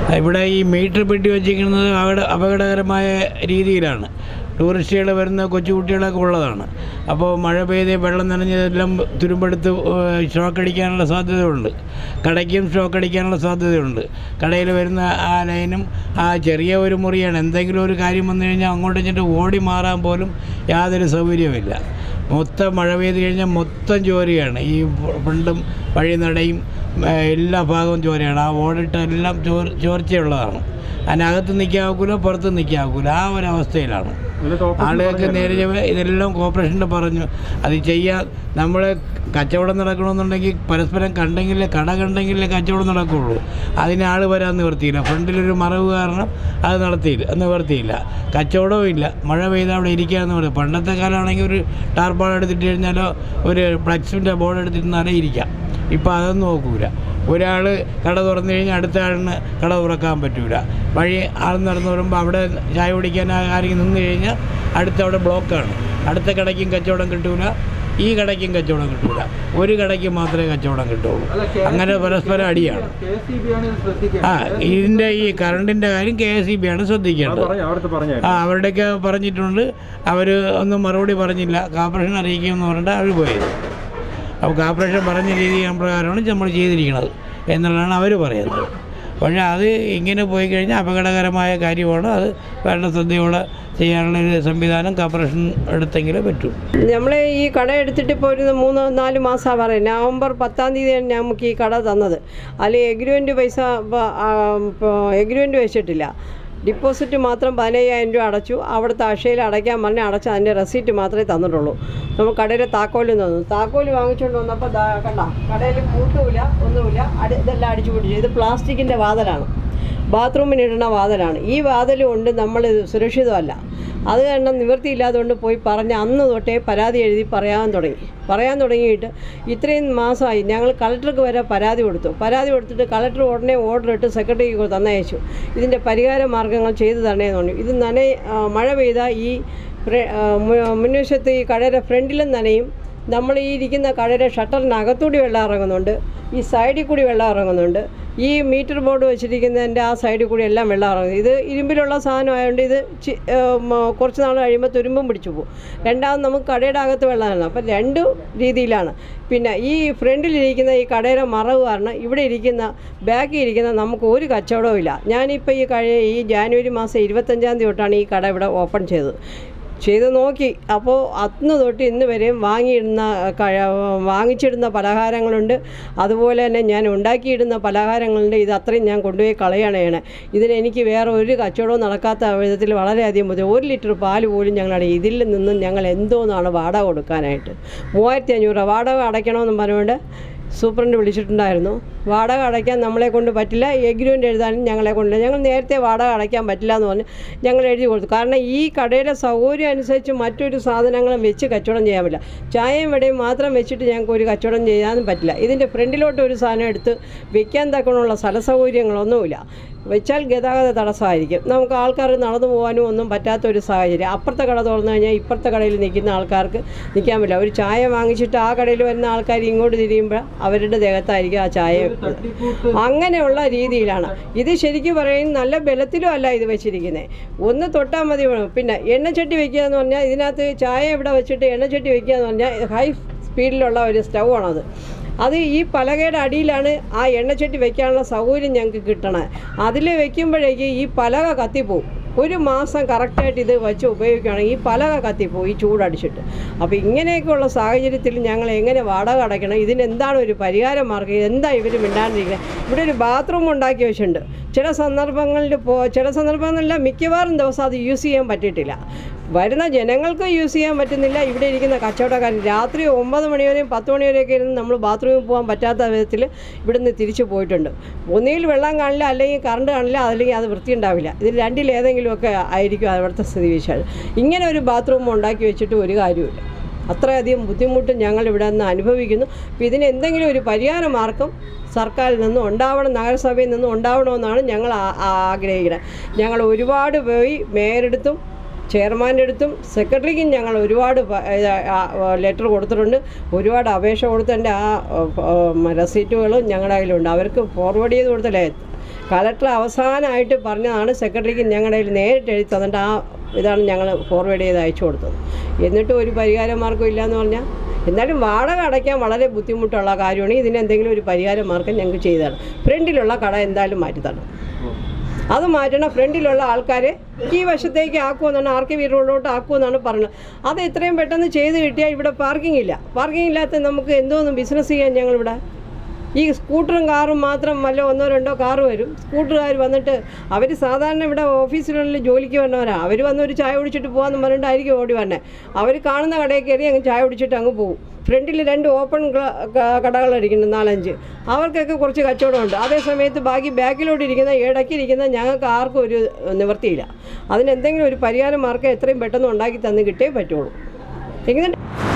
ഇവിടെ ഈ മീറ്റർ പെട്ടി വെച്ചിരിക്കുന്നത് അപകട അപകടകരമായ രീതിയിലാണ് ടൂറിസ്റ്റുകൾ വരുന്ന കൊച്ചുകുട്ടികളൊക്കെ ഉള്ളതാണ് അപ്പോൾ മഴ പെയ്ത് വെള്ളം നനഞ്ഞതെല്ലാം തുരുമ്പെടുത്ത് ഷോക്ക് അടിക്കാനുള്ള സാധ്യതയുണ്ട് കടയ്ക്കും ഷോക്ക് അടിക്കാനുള്ള സാധ്യതയുണ്ട് കടയിൽ വരുന്ന ആ ലൈനും ആ ചെറിയ ഒരു മുറിയാണ് എന്തെങ്കിലും ഒരു കാര്യം വന്നു കഴിഞ്ഞാൽ അങ്ങോട്ടും ഇങ്ങോട്ടും ഓടി മാറാൻ പോലും യാതൊരു സൗകര്യവുമില്ല മൊത്തം മഴ പെയ്ത് കഴിഞ്ഞാൽ മൊത്തം ചോരയാണ് ഈ ഫ്രണ്ടും വഴിനടയും ഏ, എല്ലാ ഭാഗവും ചോരയാണ് ആ ഓടിട്ടെല്ലാം ചോർ ചോർച്ചയുള്ളതാണ് അതിനകത്ത് നിൽക്കാൻ ഒക്കില്ല പുറത്ത് നിൽക്കാൻ ഒക്കില്ല ആ ഒരു അവസ്ഥയിലാണ് ആളുകൾക്ക് നേരെ ചൊവ്വേ ഇതെല്ലാം കോർപ്പറേഷൻ്റെ പറഞ്ഞു അത് ചെയ്യാൻ നമ്മൾ കച്ചവടം നടക്കണമെന്നുണ്ടെങ്കിൽ പരസ്പരം കണ്ടെങ്കിലേ കട കണ്ടെങ്കിലേ കച്ചവടം നടക്കുകയുള്ളൂ അതിന് ആൾ വരാൻ നിവർത്തിയില്ല ഫ്രണ്ടിലൊരു മറവ് കാരണം അത് നടത്തിയില്ല നിവർത്തിയില്ല കച്ചവടവും ഇല്ല മഴ പെയ്താൽ അവിടെ ഇരിക്കാമെന്ന് പറയും പണ്ടത്തെ കാലമാണെങ്കിൽ ഒരു ടാർപ്പാൾ എടുത്തിട്ട് കഴിഞ്ഞാലോ ഒരു ഫ്ലക്സിൻ്റെ ബോർഡ് എടുത്തിരുന്നാലേ ഇരിക്കാം ഇപ്പം അതൊന്നും നോക്കൂല ഒരാൾ കട തുറന്നു കഴിഞ്ഞാൽ അടുത്ത ആളിന് കട തുറക്കാൻ പറ്റൂല വഴി ആൾ നടന്നു വരുമ്പോൾ അവിടെ ചായ കുടിക്കാൻ ആരെങ്കിലും നിന്ന് കഴിഞ്ഞാൽ അടുത്ത അവിടെ ബ്ലോക്കാണ് അടുത്ത കടയ്ക്കും കച്ചവടം കിട്ടൂല ഈ കടയ്ക്കും കച്ചവടം കിട്ടൂല ഒരു കടയ്ക്ക് മാത്രമേ കച്ചവടം കിട്ടുള്ളൂ അങ്ങനെ പരസ്പരം അടിയാണ് ആ ഇതിൻ്റെ ഈ കറണ്ടിൻ്റെ കാര്യം കെ എസ് ഇ ബി ആണ് ശ്രദ്ധിക്കേണ്ടത് അവിടുത്തെ പറഞ്ഞു ആ അവരുടെയൊക്കെ പറഞ്ഞിട്ടുണ്ട് അവർ ഒന്നും മറുപടി പറഞ്ഞില്ല കോർപ്പറേഷൻ അറിയിക്കുമെന്ന് പറഞ്ഞിട്ട് അവർ പോയത് അപ്പോൾ കോർപ്പറേഷൻ പറഞ്ഞ രീതി പ്രകാരമാണ് നമ്മൾ ചെയ്തിരിക്കുന്നത് എന്നുള്ളതാണ് അവർ പറയുന്നത് പക്ഷേ അത് ഇങ്ങനെ പോയി കഴിഞ്ഞാൽ അപകടകരമായ കാര്യമാണ് അത് വേണ്ട ശ്രദ്ധയോടെ ചെയ്യാനുള്ള ഒരു സംവിധാനം കോർപ്പറേഷൻ എടുത്തെങ്കിലേ പറ്റൂ നമ്മൾ ഈ കട എടുത്തിട്ട് ഇപ്പോൾ ഒരു മൂന്ന് നാല് മാസമാണ് പറയുന്നത് നവംബർ പത്താം തീയതിയാണ് നമുക്ക് ഈ കട തന്നത് അതിൽ എഗ്രിമെൻറ്റ് പൈസ എഗ്രിമെൻറ്റ് വെച്ചിട്ടില്ല ഡിപ്പോസിറ്റ് മാത്രം പതിനയ്യായിരം രൂപ അടച്ചു അവിടുത്തെ അക്ഷയിൽ അടയ്ക്കാൻ പറഞ്ഞ് അടച്ച അതിൻ്റെ റെസീറ്റ് മാത്രമേ തന്നിട്ടുള്ളൂ നമ്മൾ കടയിൽ താക്കോലും തന്നു താക്കോല് വാങ്ങിച്ചുകൊണ്ട് വന്നപ്പോൾ ദാ കണ്ട കടയിൽ പൂട്ടുമില്ല ഒന്നുമില്ല അടി ഇതെല്ലാം അടിച്ചു പിടിച്ചു ഇത് പ്ലാസ്റ്റിക്കിൻ്റെ വാതിലാണ് ബാത്റൂമിന് ഇടുന്ന വാതിലാണ് ഈ വാതിൽ കൊണ്ട് നമ്മൾ സുരക്ഷിതമല്ല അത് കാരണം നിവൃത്തിയില്ലാത്തതുകൊണ്ട് പോയി പറഞ്ഞ് അന്ന് തൊട്ടേ പരാതി എഴുതി പറയാൻ തുടങ്ങി പറയാൻ തുടങ്ങിയിട്ട് ഇത്രയും മാസമായി ഞങ്ങൾ കളക്ടർക്ക് വരെ പരാതി കൊടുത്തു പരാതി കൊടുത്തിട്ട് കളക്ടർ ഉടനെ ഓർഡർ ഇട്ട് സെക്രട്ടറിക്ക് തന്നയച്ചു ഇതിൻ്റെ പരിഹാര മാർഗ്ഗങ്ങൾ ചെയ്തു തരണേന്ന് പറഞ്ഞു ഇത് നന ആ, മഴ പെയ്താൽ ഈ ഫ്ര- ആ, മു- മുൻവശത്ത് ഈ കടയുടെ ഫ്രണ്ടിലും നനയും നമ്മൾ ഈ ഇരിക്കുന്ന കടയുടെ ഷട്ടറിനകത്തൂടി വെള്ളം ഇറങ്ങുന്നുണ്ട് ഈ സൈഡിൽ കൂടി വെള്ളം ഇറങ്ങുന്നുണ്ട് ഈ മീറ്റർ ബോർഡ് വെച്ചിരിക്കുന്നതിൻ്റെ ആ സൈഡിൽ കൂടി എല്ലാം വെള്ളം ഇറങ്ങും ഇത് ഇരുമ്പിലുള്ള സാധനമായതുകൊണ്ട് ഇത് ചി- ഏർ മ- കുറച്ച് നാൾ കഴിയുമ്പോൾ തുരുമ്പും പിടിച്ചു പോകും രണ്ടാമത് നമുക്ക് കടയുടെ അകത്ത് വെള്ളമാണ് അപ്പം രണ്ട് രീതിയിലാണ് പിന്നെ ഈ ഫ്രണ്ടിലിരിക്കുന്ന ഈ കടയുടെ മറവ് കാരണം ഇവിടെ ഇരിക്കുന്ന ബാക്കിൽ ഇരിക്കുന്ന നമുക്ക് ഒരു കച്ചവടവും ഇല്ല ഞാനിപ്പോൾ ഈ കഴിയ ഈ ജാനുവരി മാസം ഇരുപത്തഞ്ചാം തീയതി തൊട്ടാണ് ഈ കട ഇവിടെ ഓപ്പൺ ചെയ്തത് ചെയ്ത് നോക്കി അപ്പോൾ അന്ന് തൊട്ട് ഇന്ന് വരെയും വാങ്ങിയിടുന്ന കഴി- വാങ്ങിച്ചിടുന്ന പലഹാരങ്ങളുണ്ട് അതുപോലെ തന്നെ ഞാൻ ഉണ്ടാക്കിയിടുന്ന പലഹാരങ്ങളുണ്ട് ഇത് അത്രയും ഞാൻ കൊണ്ടുപോയി കളയാണ് ചെയ്യണേ ഇതിന് എനിക്ക് വേറെ ഒരു കച്ചവടവും നടക്കാത്ത വിധത്തിൽ വളരെയധികം ബുദ്ധിമുട്ട് ഒരു ലിറ്റർ പാല് പോലും ഞങ്ങളുടെ ഇതിൽ നിന്നും ഞങ്ങൾ എന്തോന്നാണ് വാടക കൊടുക്കാനായിട്ട് മൂവായിരത്തി അഞ്ഞൂറ് രൂപ വാടക അടയ്ക്കണമെന്നും പറഞ്ഞുകൊണ്ട് സൂപ്രണ്ട് വിളിച്ചിട്ടുണ്ടായിരുന്നു വാടക അടയ്ക്കാൻ നമ്മളെ കൊണ്ട് പറ്റില്ല എഗ്രിമെൻ്റ് എഴുതാനും ഞങ്ങളെ കൊണ്ട് ഞങ്ങൾ നേരത്തെ വാടക അടയ്ക്കാൻ പറ്റില്ല എന്ന് പറഞ്ഞ് ഞങ്ങൾ എഴുതി കൊടുത്തു കാരണം ഈ കടയുടെ സൗകര്യം അനുസരിച്ച് മറ്റൊരു സാധനങ്ങളും വെച്ച് കച്ചവടം ചെയ്യാൻ പറ്റില്ല ചായയും വടയും മാത്രം വെച്ചിട്ട് ഞങ്ങൾക്ക് ഒരു കച്ചവടം ചെയ്യാനും പറ്റില്ല ഇതിൻ്റെ ഫ്രണ്ടിലോട്ട് ഒരു സാധനം എടുത്ത് വെക്കാൻ തക്കണമുള്ള സ്ഥല സൗകര്യങ്ങളൊന്നുമില്ല വെച്ചാൽ ഗതാഗത തടസ്സമായിരിക്കും നമുക്ക് ആൾക്കാർ നടന്നു പോകാനും ഒന്നും പറ്റാത്ത ഒരു സാഹചര്യം അപ്പുറത്തെ കട തുറന്നു കഴിഞ്ഞാൽ ഇപ്പുറത്തെ കടയിൽ നിൽക്കുന്ന ആൾക്കാർക്ക് നിൽക്കാൻ പറ്റില്ല ഒരു ചായ വാങ്ങിച്ചിട്ട് ആ കടയിൽ വരുന്ന ആൾക്കാർ ഇങ്ങോട്ട് തിരിയുമ്പോൾ അവരുടെ ദേഹത്തായിരിക്കും ആ ചായ അങ്ങനെയുള്ള രീതിയിലാണ് ഇത് ശരിക്കും പറയുന്നത് നല്ല ബലത്തിലും അല്ല ഇത് വെച്ചിരിക്കുന്നത് ഒന്ന് തൊട്ടാൽ മതി പിന്നെ എണ്ണച്ചട്ടി വെക്കുക എന്ന് പറഞ്ഞാൽ ഇതിനകത്ത് ചായ ഇവിടെ വെച്ചിട്ട് എണ്ണച്ചട്ടി വെക്കുക എന്ന് പറഞ്ഞാൽ ഹൈ സ്പീഡിലുള്ള ഒരു സ്റ്റൗ ആണത് അത് ഈ പലകയുടെ അടിയിലാണ് ആ എണ്ണച്ചട്ടി വെക്കാനുള്ള സൗകര്യം ഞങ്ങൾക്ക് കിട്ടണത് അതിൽ വെക്കുമ്പോഴേക്ക് ഈ പലക കത്തിപ്പോവും ഒരു മാസം കറക്റ്റായിട്ട് ഇത് വെച്ച് ഉപയോഗിക്കുകയാണെങ്കിൽ ഈ പലക കത്തിപ്പോവും ഈ ചൂടടിച്ചിട്ട് അപ്പോൾ ഇങ്ങനെയൊക്കെയുള്ള സാഹചര്യത്തിൽ ഞങ്ങൾ എങ്ങനെ വാടക അടയ്ക്കണം ഇതിന് എന്താണ് ഒരു പരിഹാര മാർഗ്ഗം എന്താ ഇവർ മിണ്ടാണ്ടിരിക്കുന്നത് ഇവിടെ ഒരു ബാത്റൂം ഉണ്ടാക്കി വെച്ചിട്ടുണ്ട് ചില സന്ദർഭങ്ങളിൽ പോ ചില സന്ദർഭങ്ങളിലല്ല മിക്കവാറും ദിവസം അത് യൂസ് ചെയ്യാൻ പറ്റിയിട്ടില്ല വരുന്ന ജനങ്ങൾക്ക് യൂസ് ചെയ്യാൻ പറ്റുന്നില്ല ഇവിടെ ഇരിക്കുന്ന കച്ചവടക്കാർ രാത്രി ഒമ്പത് മണി വരെയും പത്ത് മണി വരെയൊക്കെ ഇരുന്ന് നമ്മൾ ബാത്റൂമിൽ പോകാൻ പറ്റാത്ത വിധത്തിൽ ഇവിടുന്ന് തിരിച്ചു പോയിട്ടുണ്ട് ഒന്നുകിൽ വെള്ളം കാണില്ല അല്ലെങ്കിൽ കറണ്ട് കാണില്ല അല്ലെങ്കിൽ അത് വൃത്തി ഉണ്ടാവില്ല ഇതിൽ രണ്ടിലേതെങ്കിലുമൊക്കെ ആയിരിക്കും അവിടുത്തെ സ്ഥിതി വിശേഷം ഇങ്ങനെ ഒരു ബാത്റൂം ഉണ്ടാക്കി വെച്ചിട്ട് ഒരു കാര്യമില്ല അത്രയധികം ബുദ്ധിമുട്ട് ഞങ്ങൾ ഇവിടെ നിന്ന് അനുഭവിക്കുന്നു അപ്പോൾ ഇതിന് എന്തെങ്കിലും ഒരു പരിഹാര മാർഗം സർക്കാരിൽ നിന്നും ഉണ്ടാവണം നഗരസഭയിൽ നിന്നും ഉണ്ടാവണമെന്നാണ് ഞങ്ങൾ ആ- ആ- ആഗ്രഹിക്കുന്നത് ഞങ്ങൾ ഒരുപാട് പോയി മേയറെടുത്തും ചെയർമാൻ്റെ അടുത്തും സെക്രട്ടറിക്കും ഞങ്ങൾ ഒരുപാട് ലെറ്റർ കൊടുത്തിട്ടുണ്ട് ഒരുപാട് അപേക്ഷ കൊടുത്തതിൻ്റെ ആ റെസീറ്റുകളും ഞങ്ങളുടെ കയ്യിലുണ്ട് അവർക്ക് ഫോർവേഡ് ചെയ്ത് കൊടുത്തല്ലേ കലക്ടർ അവസാനമായിട്ട് പറഞ്ഞതാണ് സെക്രട്ടറിക്ക് ഞങ്ങളുടെ കയ്യിൽ നേരിട്ട് എഴുതി തന്നിട്ട് ആ ഇതാണ് ഞങ്ങൾ ഫോർവേഡ് ചെയ്ത് അയച്ചു കൊടുത്തത് എന്നിട്ടും ഒരു പരിഹാര മാർഗ്ഗം ഇല്ലയെന്ന് പറഞ്ഞാൽ എന്നാലും വാടക അടയ്ക്കാൻ വളരെ ബുദ്ധിമുട്ടുള്ള കാര്യമാണ് ഇതിന് എന്തെങ്കിലും ഒരു പരിഹാര മാർഗ്ഗം ഞങ്ങൾക്ക് ചെയ്താണ് ഫ്രണ്ടിലുള്ള കട എന്തായാലും മാറ്റി തരണം അത് മാറ്റണം ഫ്രണ്ടിലുള്ള ആൾക്കാരെ ഈ വശത്തേക്ക് ആക്കുമെന്നാണ് ആർ കെ വി റോഡിലോട്ട് ആക്കുമെന്നാണ് പറഞ്ഞത് അത് എത്രയും പെട്ടെന്ന് ചെയ്ത് കിട്ടിയാൽ ഇവിടെ പാർക്കിംഗ് ഇല്ല പാർക്കിംഗ് ഇല്ലാത്ത നമുക്ക് എന്തോന്നും ബിസിനസ് ചെയ്യാൻ ഞങ്ങളിവിടെ ഈ സ്കൂട്ടറും കാറും മാത്രം വല്ല ഒന്നോ രണ്ടോ കാറ് വരും സ്കൂട്ടറുകാർ വന്നിട്ട് അവർ സാധാരണ ഇവിടെ ഓഫീസിനുള്ളിൽ ജോലിക്ക് വന്നവരാണ് അവർ വന്ന് ഒരു ചായ കുടിച്ചിട്ട് പോകാമെന്ന് പറഞ്ഞിട്ടായിരിക്കും ഓടി വന്നെ അവർ കാണുന്ന കടയിൽ കയറി അങ്ങ് ചായ കുടിച്ചിട്ട് അങ്ങ് പോകും ഫ്രണ്ടിൽ രണ്ട് ഓപ്പൺ കടകളടിക്കുന്നു നാലഞ്ച് അവർക്കൊക്കെ കുറച്ച് കച്ചവടമുണ്ട് അതേ സമയത്ത് ബാക്കി ബാക്കിലോട്ട് ഇരിക്കുന്ന ഇടയ്ക്കിരിക്കുന്ന ഞങ്ങൾക്ക് ആർക്കും ഒരു നിവൃത്തിയില്ല അതിനെന്തെങ്കിലും ഒരു പരിഹാര മാർഗ്ഗം എത്രയും പെട്ടെന്ന് ഉണ്ടാക്കി തന്ന് കിട്ടേ പറ്റുള്ളൂ എങ്ങനെ